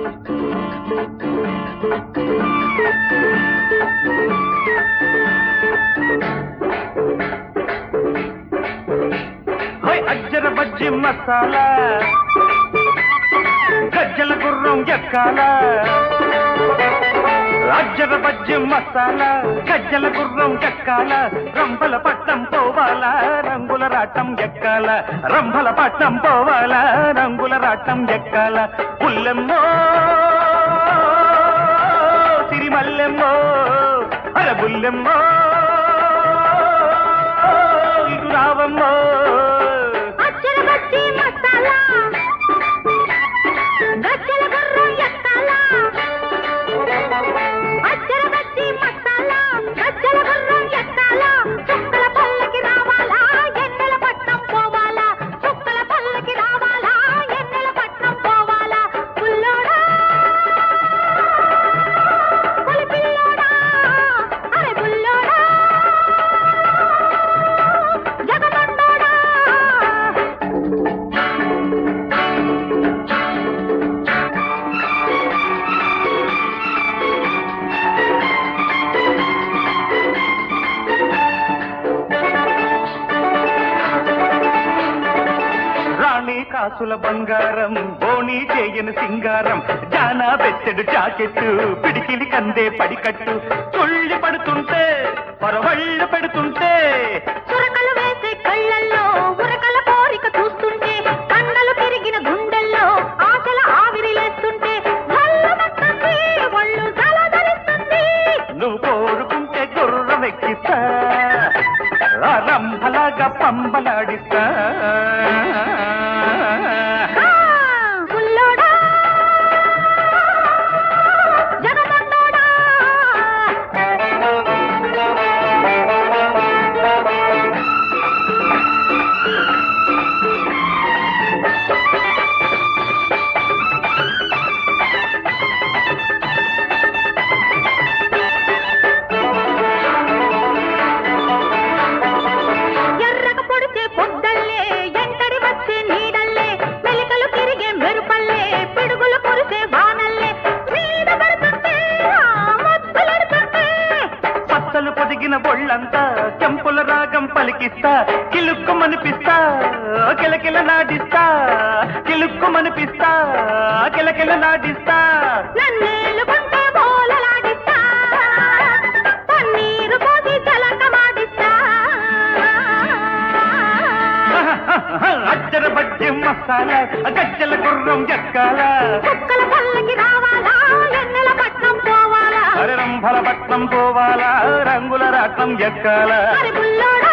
హోయ్ అజ్జర బజ్జి మసాలా గజ్జల గుర్రం ఎక్కాల అజ్జర బజ్జి మసాలా గజ్జల గుర్రం ఎక్కాల రంభల పట్టం పోవాలా రంగుల రాటం ఎక్కాల రంభల పట్టం పోవాలా రంగుల రాటం ఎక్కాల పుల్లెమ్మో సిరిమల్లెమ్మో అరబుల్లెమ్మో ఇటు రావమ్మో అచ్చర బజ్జి మసాలా గజ్జల గుర్రం ఎక్కాల అచ్చర బజ్జి మసాలా గజ్జల గుర్రం ఎక్కాల చుక్కల పల్లకి రావాలా ఎన్నెల పట్నం పోవాలా చుక్కల పల్లకి రావాలా ఎన్నెల పట్నం పోవాలా పుల్లోడా పులి పిల్లోడా అరే పుల్లోడా జగమండోడా రాణి కాసుల బంగారం బోణి చేయని సింగారం జానా బెత్తెడు జాకెట్టు పిడికిలి కందే పడికట్టు తుళ్ళి పడుతుంటే పరవళ్ళు పెడుతుంటే చురకలు వేసే కళ్ళల్లో ఉరకల కోరిక చూస్తుంటే కన్నలు పెరిగిన గుండెల్లో ఆశల ఆవిరిలేస్తుంటే భల్లమంటుంది, ఒళ్ళు జలజలిస్తుంది. నువ్వు కోరుకుంటే గుర్రం ఎక్కిస్తా ఆ రంభలాగా పంబలాడిస్తా ఆ, బుల్లోడా, జగమండోడా. ఎర్రగ పొడిచే పొద్దల్లే ఎంటడి వచ్చే నీడల్లే మెలికలు తిరిగే మెరుపల్లే పిడుగులు కురిసే వానల్లే మీద పడుతుంటే ఆ మబ్బులెడుతుంటే పచ్చలు పొదిగిన ఒళ్ళంతా చెంపుల రాగం పలికిస్తా కిలుక్కుమనిపిస్తా కిలకిల నాడిస్తా కిలుక్కుమనిపిస్తా కిలకిల నాడిస్తా నన్నేలుకుంటే బోలలాడిస్తా పన్నీరు పోసి జలకమాడిస్తా అచ్చర బజ్జి మసాలా గజ్జల గుర్రం ఎక్కాల కుక్కల పల్లకి రావాలా ఎన్నెల పట్నం పోవాలా అరే రంభల పట్నం పోవాలా రంగుల రాటం ఎక్కాల మరి బుల్లోడా